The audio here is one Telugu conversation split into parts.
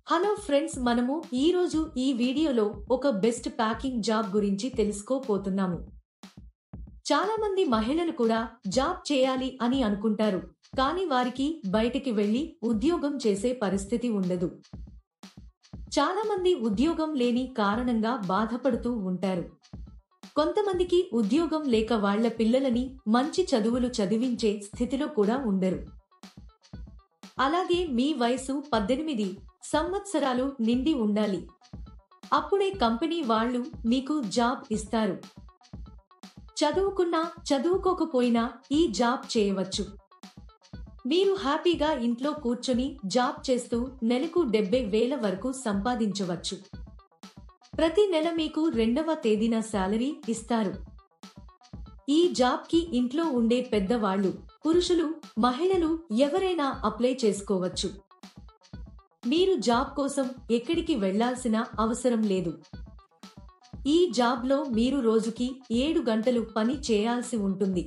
హలో ఫ్రెండ్స్ మనము ఈ రోజు ఈ వీడియోలో ఒక బెస్ట్ ప్యాకింగ్ జాబ్ గురించి తెలుసుకోపోతున్నాము చాలా మంది మహిళలు కూడా జాబ్ చేయాలి అని అనుకుంటారు కానీ వారికి బయటికి వెళ్లి ఉద్యోగం చేసే పరిస్థితి ఉండదు చాలా మంది ఉద్యోగం లేని కారణంగా బాధపడుతూ ఉంటారు కొంతమందికి ఉద్యోగం లేక వాళ్ళ పిల్లలని మంచి చదువులు చదివించే స్థితిలో కూడా ఉండరు అలాగే మీ వయసు పద్దెనిమిది సంవత్సరాలు నిండి ఉండాలి అప్పుడే కంపెనీ వాళ్ళు మీకు జాబ్ ఇస్తారు చదువుకున్నా చదువుకోకపోయినా ఈ జాబ్ చేయవచ్చు మీరు హ్యాపీగా ఇంట్లో కూర్చొని జాబ్ చేస్తూ నెలకు డెబ్బై వేల వరకు సంపాదించవచ్చు ప్రతి నెల మీకు రెండవ తేదీన శాలరీ ఇస్తారు ఈ జాబ్ కి ఇంట్లో ఉండే పెద్దవాళ్లు పురుషులు మహిళలు ఎవరైనా అప్లై చేసుకోవచ్చు మీరు జాబ్ కోసం ఎక్కడికి వెళ్లాల్సిన అవసరం లేదు ఈ జాబ్లో మీరు రోజుకి ఏడు గంటలు పని చేయాల్సి ఉంటుంది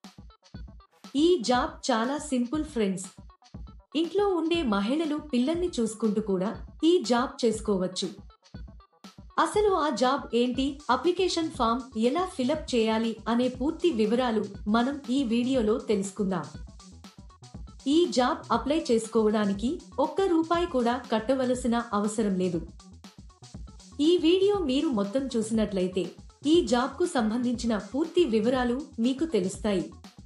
ఈ జాబ్ చాలా సింపుల్ ఫ్రెండ్స్ ఇంట్లో ఉండే మహిళలు పిల్లల్ని చూసుకుంటూ కూడా ఈ జాబ్ చేసుకోవచ్చు అసలు ఆ జాబ్ ఏంటి అప్లికేషన్ ఫామ్ ఎలా ఫిలప్ చేయాలి అనే పూర్తి వివరాలు మనం ఈ వీడియోలో తెలుసుకుందాం ఈ జాబ్ అప్లై చేసుకోవడానికి ఒక్క రూపాయి కూడా కట్టవలసిన అవసరం లేదు ఈ వీడియో మీరు మొత్తం చూసినట్లయితే ఈ జాబ్ కు సంబంధించిన పూర్తి వివరాలు మీకు తెలుస్తాయి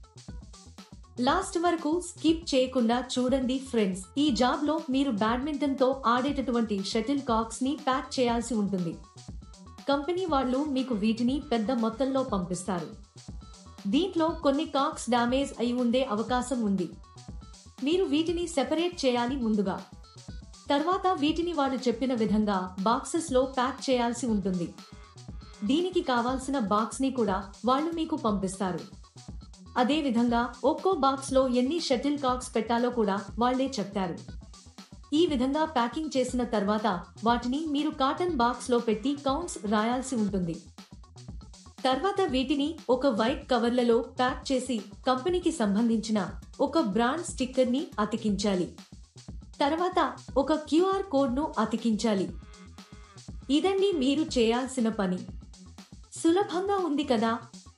లాస్ట్ వరకు స్కిప్ చేయకుండా చూడండి ఫ్రెండ్స్ ఈ జాబ్ లో మీరు బ్యాడ్మింటన్ తో ఆడేటటువంటి షటిల్ కాక్స్ ని ప్యాక్ చేయాల్సి ఉంటుంది కంపెనీ వాళ్ళు మీకు వీటిని పెద్ద మొత్తంలో పంపిస్తారు దీంట్లో కొన్ని కాక్స్ డామేజ్ అయి ఉండే అవకాశం ఉంది మీరు వీటిని సెపరేట్ చేయాలి ముందుగా తర్వాత వీటిని వాళ్ళు చెప్పిన విధంగా బాక్సెస్ లో ప్యాక్ చేయాల్సి ఉంటుంది దీనికి కావాల్సిన బాక్స్ ని కూడా వాళ్ళు మీకు పంపిస్తారు అదే విధంగా ఒక్కో బాక్స్ లో ఎన్ని షటిల్ కాక్స్ పెట్టాలో కూడా వాళ్లే చెప్తారు ఈ విధంగా ప్యాకింగ్ చేసిన తర్వాత వాటిని మీరు కాటన్ బాక్స్ లో పెట్టి కౌంట్స్ రాయాల్సి ఉంటుంది తర్వాత వీటిని ఒక వైట్ కవర్లలో ప్యాక్ చేసి కంపెనీకి సంబంధించిన ఒక బ్రాండ్ స్టిక్కర్ ని అతికించాలి తర్వాత ఒక క్యూఆర్ కోడ్ ను అతికించాలి ఇదండి మీరు చేయాల్సిన పని సులభంగా ఉంది కదా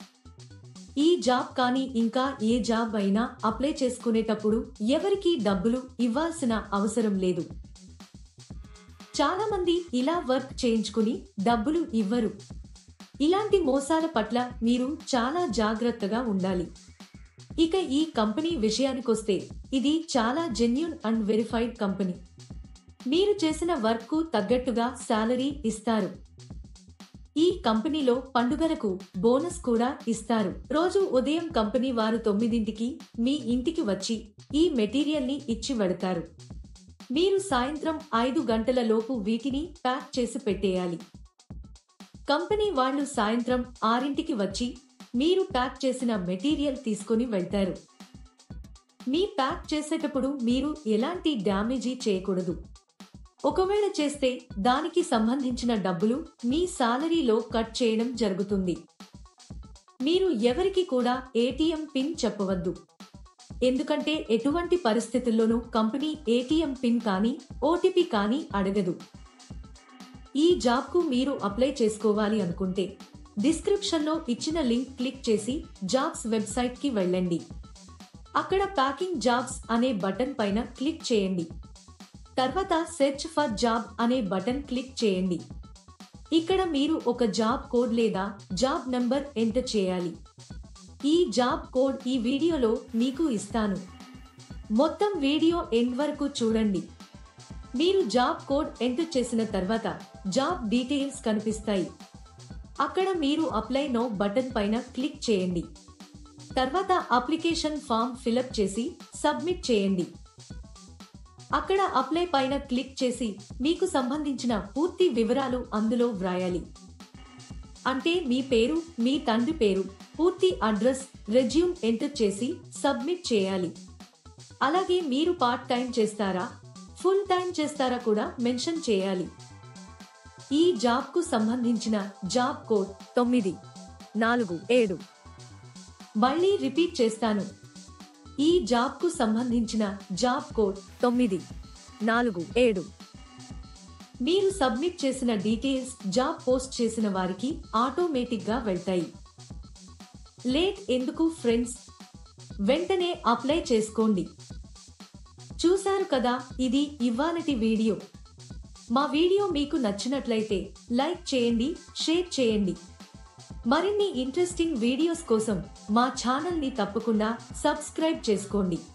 ఈ జాబ్ కానీ ఇంకా ఏ జాబ్ అయినా అప్లై చేసుకునేటప్పుడు ఎవరికీ డబ్బులు ఇవ్వాల్సిన అవసరం లేదు చాలా మంది ఇలా వర్క్ చేయించుకుని డబ్బులు ఇవ్వరు ఇలాంటి మోసాల పట్ల మీరు చాలా జాగ్రత్తగా ఉండాలి ఇక ఈ కంపెనీ విషయానికొస్తే ఇది చాలా జెన్యున్ అండ్ వెరిఫైడ్ కంపెనీ మీరు చేసిన వర్క్ కు తగ్గట్టుగా శాలరీ ఇస్తారు ఈ కంపెనీలో పండుగలకు బోనస్ కూడా ఇస్తారు రోజు ఉదయం కంపెనీ వారు తొమ్మిదింటికి మీ ఇంటికి వచ్చి ఈ మెటీరియల్ ని ఇచ్చి వెడతారు మీరు సాయంత్రం ఐదు గంటల లోపు వీటిని ప్యాక్ చేసి పెట్టేయాలి కంపెనీ వాళ్ళు సాయంత్రం ఆరింటికి వచ్చి మీరు ప్యాక్ చేసిన మెటీరియల్ తీసుకుని వెళ్తారు మీ ప్యాక్ చేసేటప్పుడు మీరు ఎలాంటి డ్యామేజీ చేయకూడదు ఒకవేళ చేస్తే దానికి సంబంధించిన డబ్బులు మీ సాలరీలో కట్ చేయడం జరుగుతుంది మీరు ఎవరికి కూడా ఏటీఎం పిన్ చెప్పవద్దు ఎందుకంటే ఎటువంటి పరిస్థితుల్లోనూ కంపెనీ ఏటీఎం పిన్ కానీ ఓటీపీ కానీ అడగదు ఈ జాబ్కు మీరు అప్లై చేసుకోవాలి అనుకుంటే డిస్క్రిప్షన్లో ఇచ్చిన లింక్ క్లిక్ చేసి జాబ్స్ వెబ్సైట్కి వెళ్ళండి అక్కడ ప్యాకింగ్ జాబ్స్ అనే బటన్ పైన క్లిక్ చేయండి తర్వాత సెర్చ్ ఫర్ జాబ్ అనే బటన్ క్లిక్ చేయండి ఇక్కడ మీరు ఒక జాబ్ కోడ్ లేదా జాబ్ నంబర్ ఎంటర్ చేయాలి ఈ జాబ్ కోడ్ ఈ వీడియోలో మీకు ఇస్తాను మొత్తం వీడియో ఎండ్ వరకు చూడండి మీరు జాబ్ కోడ్ ఎంటర్ చేసిన తర్వాత జాబ్ డీటెయిల్స్ కనిపిస్తాయి అక్కడ మీరు అప్లై నో బటన్ పైన క్లిక్ చేయండి తర్వాత అప్లికేషన్ ఫామ్ ఫిలప్ చేసి సబ్మిట్ చేయండి అక్కడ అప్లై పైన క్లిక్ చేసి మీకు సంబంధించిన పూర్తి వివరాలు అందులో వ్రాయాలి అంటే మీ పేరు మీ తండ్రి పేరు పూర్తి అడ్రస్ రెజ్యూమ్ ఎంటర్ చేసి సబ్మిట్ చేయాలి అలాగే మీరు పార్ట్ టైం చేస్తారా ఫుల్ టైం చేస్తారా కూడా మెన్షన్ చేయాలి ఈ జాబ్ కు సంబంధించిన జాబ్ కోడ్ తొమ్మిది నాలుగు ఏడు మళ్ళీ రిపీట్ చేస్తాను ఈ జాబ్ కు సంబంధించిన జాబ్ కోడ్ తొమ్మిది నాలుగు ఏడు మీరు సబ్మిట్ చేసిన డీటెయిల్స్ జాబ్ పోస్ట్ చేసిన వారికి ఆటోమేటిక్గా వెళ్తాయి లేట్ ఎందుకు ఫ్రెండ్స్ వెంటనే అప్లై చేసుకోండి చూశారు కదా ఇది ఇవాళటి వీడియో మా వీడియో మీకు నచ్చినట్లయితే లైక్ చేయండి షేర్ చేయండి మరిన్ని ఇంట్రెస్టింగ్ వీడియోస్ కోసం మా ఛానల్ని తప్పకుండా సబ్స్క్రైబ్ చేసుకోండి